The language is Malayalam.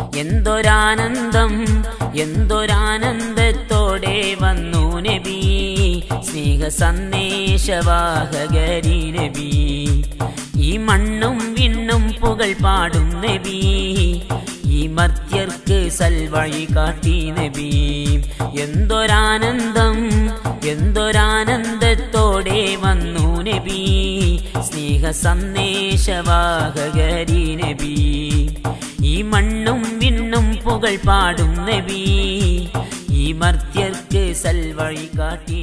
എന്തൊരാനന്ദം എന്തൊരാനന്ദത്തോടെ വന്നു നബി സ്നേഹ സന്ദേശവാഹകരി നബി ഈ മണ്ണും വിണ്ണും പുകൾ പാടും നബി ഈ മർത്യർക്ക് സൽവഴി കാട്ടി നബി എന്തൊരാനന്ദം എന്തൊരാനന്ദത്തോടെ വന്നു നബി സ്നേഹ സന്ദേശവാഹകരി നബി ഈ മണ്ണും വിണ്ണും പുകൾ പാടും നബി ഈ മർത്യർക്ക് സൽവഴി കാട്ടി